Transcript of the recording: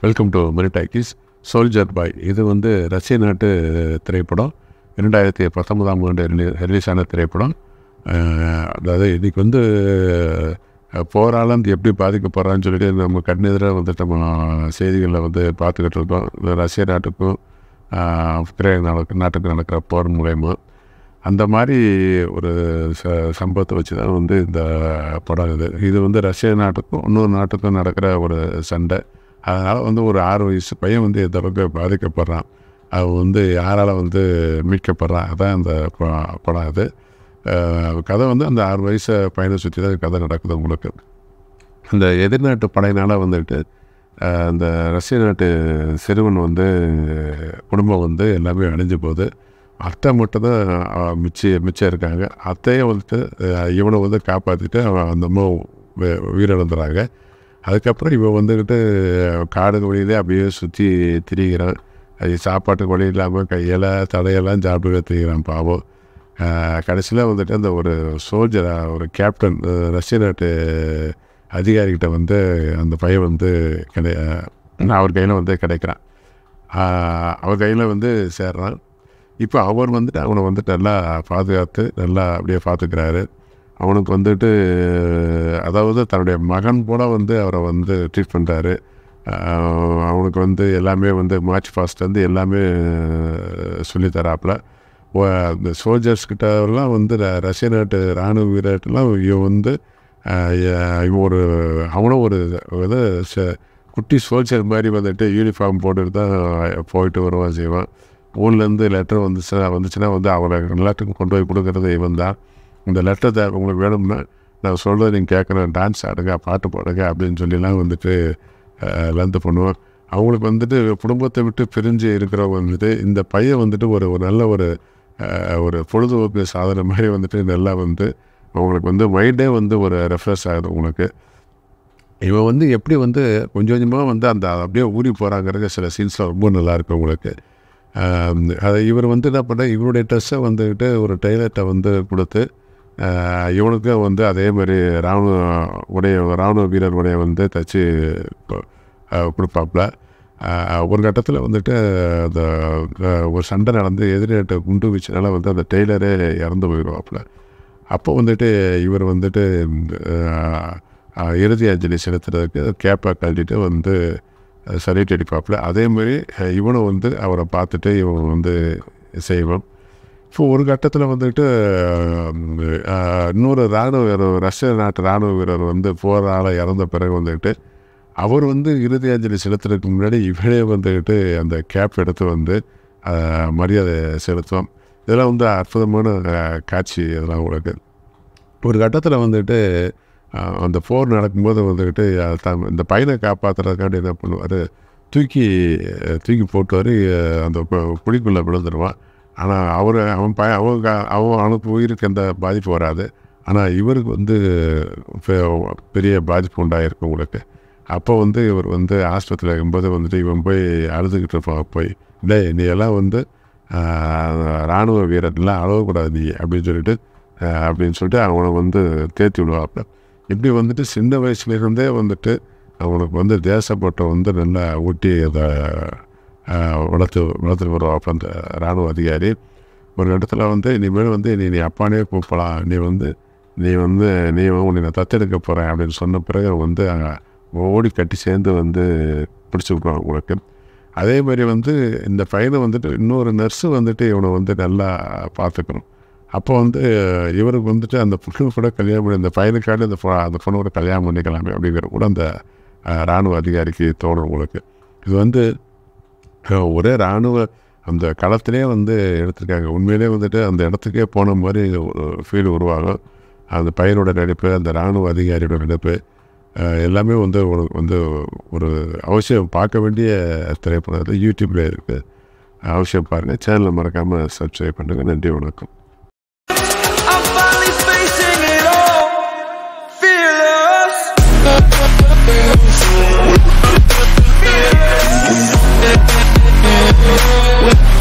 Welcome to மெரிடாக்கிஸ் soldier boy இது வந்து ரஷ்ய நாட்டு திரைப்படம் இரண்டாயிரத்தி பத்தொன்பதாம் ஆண்டு ரிலீ ரிலீஸ் ஆன திரைப்படம் அஹ், அதாவது இன்றைக்கி வந்து அஹ், போரால வந்து எப்படி பாதிக்கப்படுறான்னு சொல்லிட்டு நம்ம கண்ணெதிராக வந்து நம்ம செய்திகளில் வந்து பார்த்துக்கிட்டு இருக்கோம் இந்த ரஷ்ய நாட்டுக்கும் அஹ், உக்ரைன் நாட்டுக்கு நாட்டுக்கு நடக்கிற போர் மூலயமா அந்த மாதிரி ஒரு ச சம்பவத்தை வச்சு தான் வந்து இந்த படம் இது இது வந்து ரஷ்ய நாட்டுக்கும் இன்னொரு நாட்டுக்கும் நடக்கிற ஒரு சண்டை அதனால் வந்து ஒரு ஆறு வயசு பையன் வந்து எந்த அளவுக்கு பாதிக்கப்படுறான் அவன் வந்து யாரால் வந்து மீட்கப்படுறான் அதான் அந்த ப- படம் அது அஹ் கதை வந்து அந்த ஆறு வயசு பையனை சுற்றி தான் கதை நடக்குது உங்களுக்கு அந்த எதிர்நாட்டு படையினால் வந்துட்டு அஹ், அந்த ரஷ்ய நாட்டு சிறுவன் வந்து குடும்பம் வந்து எல்லாமே அழிஞ்சு போகுது அத்தை மட்டும் தான் அஹ், மிச்சி மிச்சம் இருக்காங்க அத்தையை வந்துட்டு அஹ், இவனை வந்து காப்பாற்றிட்டு அவன் அந்த அம்மா உ- உயிரிழந்துறாங்க அதுக்கப்புறம் இவன் வந்துக்கிட்டு காடு வழியிலே அப்படியே சுற்றி திரிகிறான் அது சாப்பாட்டுக்கு வழி இல்லாமல் கையில் தடையெல்லாம் சாப்பிட்டு திரிகிறான் பாவம் கடைசியில் வந்துட்டு அந்த ஒரு சோல்ஜர் ஒரு கேப்டன் அஹ், ரஷ்ய நாட்டு அதிகாரிகிட்ட வந்து அந்த பையன் வந்து கிடை அஹ், அவர் கையில் வந்து கிடைக்கிறான் ஆஹ், அவர் கையில் வந்து சேர்றான் இப்போ அவர் வந்துட்டு அவனை வந்துட்டு நல்லா பாதுகாத்து நல்லா அப்படியே பார்த்துக்கிறாரு அவனுக்கு வந்துட்டு அதாவது தன்னுடைய மகன் போல வந்து அவரை வந்து ட்ரீட் பண்ணுறாரு அவனுக்கு வந்து எல்லாமே வந்து மார்ச் ஃபாஸ்ட்லேருந்து எல்லாமே சொல்லி தராப்புல ஓ- இந்த சோல்ஜர்ஸ் கிட்டலாம் வந்து ர- ரஷ்ய நாட்டு இராணுவ வீரர்கிட்டலாம் இவன் வந்து ஆஹ், எ- இவன் ஒரு அவனும் ஒரு இது ச- குட்டி சோல்ஜர் மாதிரி வந்துட்டு யூனிஃபார்ம் போட்டுட்டு தான் போயிட்டு வருவான் செய்வான் ஊர்லேருந்து லெட்டர் வந்துச்சுன்னா வந்துச்சுன்னா வந்து அவனை எல்லாத்துக்கும் கொண்டு போய் கொடுக்கறது இவன் தான் இந்த லெட்டர் தேவை உங்களுக்கு வேணும்னா நான் சொல்கிறத நீங்கள் கேட்குறேன் டான்ஸ் ஆடுங்க பாட்டு பாடுங்க அப்படின்னு சொல்லிலாம் வந்துட்டு லந்து பண்ணுவோம் அவங்களுக்கு வந்துட்டு குடும்பத்தை விட்டு பிரிஞ்சு இருக்கிறவங்க வந்துட்டு இந்த பையன் வந்துட்டு ஒரு ஒரு நல்ல ஒரு அஹ், ஒரு பொழுதுபோக்கு சாதனை மாதிரி வந்துட்டு நல்லா வந்து அவங்களுக்கு வந்து மைண்டே வந்து ஒரு ரெஃப்ரெஷ் ஆகுது உங்களுக்கு இவன் வந்து எப்படி வந்து கொஞ்சம் கொஞ்சமாக வந்து அந்த அப்படியே ஊறி போகிறாங்கிறது சில சீன்ஸ்லாம் ரொம்ப நல்லா இருக்கு உங்களுக்கு ஆம், அதை இவர் வந்து என்ன பண்ண இவருடைய ட்ரெஸ்ஸை வந்துக்கிட்டு ஒரு டெய்லர்கிட்ட வந்து கொடுத்து ஆஹ், இவனுக்கும் வந்து அதே மாதிரி இராணுவ உடைய இராணுவ வீரர் உடைய வந்து தச்சு கொடுப்பாப்புல ஆஹ், ஒரு கட்டத்தில் வந்துட்டு அந்த ஆஹ், ஒரு சண்டை நடந்து எதிரிட்ட குண்டு வீச்சுனால வந்து அந்த டெய்லரே இறந்து போயிடுவாப்புல அப்போ வந்துட்டு இவர் வந்துட்டு ஆஹ், ஆஹ், இறுதி அஞ்சலி செலுத்துறதுக்கு கேப்பை கழட்டிட்டு வந்து சல்யூட் அடிப்பாப்புல அதே மாதிரி அஹ், இவனும் வந்து அவரை பார்த்துட்டு இவன் வந்து செய்வான் இப்போ ஒரு கட்டத்தில் வந்துட்டு அஹ், அஹ், இன்னொரு இராணுவ வீரர் ரஷ்ய நாட்டு இராணுவ வீரர் வந்து போரால் இறந்த பிறகு வந்துக்கிட்டு அவர் வந்து இறுதி அஞ்சலி செலுத்துறதுக்கு முன்னாடி இவனே வந்துக்கிட்டு அந்த கேப் எடுத்து வந்து அஹ், மரியாதை செலுத்துவான் இதெல்லாம் வந்து அற்புதமான அஹ், காட்சி இதெல்லாம் உங்களுக்கு ஒரு கட்டத்தில் வந்துட்டு அஹ், அந்த போர் நடக்கும்போது வந்துக்கிட்டு அஹ், தம் இந்த பையனை காப்பாற்றுறதுக்காண்டி என்ன பண்ணுவார் தூக்கி அஹ், தூக்கி போட்டுவார் அந்த கு- குழிக்குள்ளே விழுந்துருவான் ஆனால் அவர் அவன் பய அவன் கா- அவன் அவனுக்கு உயிருக்கு எந்த பாதிப்பு வராது ஆனால் இவருக்கு வந்து பெ- பெரிய பாதிப்பு உண்டாயிருக்கு உங்களுக்கு அப்போ வந்து இவர் வந்து ஆஸ்பத்திரியில் இருக்கும்போது வந்துட்டு இவன் போய் அழுதுகிட்டு இருப்பான் போய் இல்லை நீ எல்லாம் வந்து ஆஹ், இராணுவ வீரர்லாம் அழகக்கூடாது நீ அப்படின்னு சொல்லிட்டு ஆஹ், அப்படின்னு சொல்லிட்டு அவனை வந்து தேத்தி விடுவாப்புல இப்படி வந்துட்டு சின்ன வயசுலேருந்தே வந்துட்டு அவனுக்கு வந்து தேசப்பட்டம் வந்து நல்லா ஊட்டி அதை ஆஹ், வளர்த்து வளர்த்துட்டு வருவாப்புல அந்த இராணுவ அதிகாரி ஒரு இடத்துல வந்து இனிமேல் வந்து நீ நீ அப்பானே கூப்பிடலாம் நீ வந்து நீ வந்து நீ உன்னை நான் தத்தெடுக்க போகிறேன் அப்படின்னு சொன்ன பிறகு வந்து அங்கே ஓடி கட்டி சேர்ந்து வந்து பிடிச்சி விட்ருவாங்க உங்களுக்கு அதே மாதிரி வந்து இந்த பையனை வந்துட்டு இன்னொரு நர்ஸு வந்துட்டு இவனை வந்து நல்லா பார்த்துக்கணும் அப்போ வந்து இவருக்கு வந்துட்டு அந்த பொண்ணு கூட கல்யாணம் பண்ணி அந்த பையனுக்காண்டி அந்த பொ- அந்த பொண்ணு கூட கல்யாணம் பண்ணிக்கலாமே அப்படிங்கிற கூட அந்த அஹ், இராணுவ அதிகாரிக்கு தோணும் உங்களுக்கு இது வந்து அஹ், ஒரே இராணுவ அந்த களத்திலே வந்து எடுத்திருக்காங்க உண்மையிலே வந்துட்டு அந்த இடத்துக்கே போன மாதிரி ஒரு ஃபீல் உருவாகும் அந்த பையனோட நடிப்பு அந்த இராணுவ அதிகாரியோட நடிப்பு அஹ், எல்லாமே வந்து உனக்கு வந்து ஒரு அவசியம் பார்க்க வேண்டிய திரைப்படம் அது யூடியூப்ல இருக்குது அவசியம் பாருங்கள் சேனலை மறக்காமல் சப்ஸ்கிரைப் பண்ணுங்கள் நன்றி வணக்கம் I'm finally facing it all, fearless. Fearless.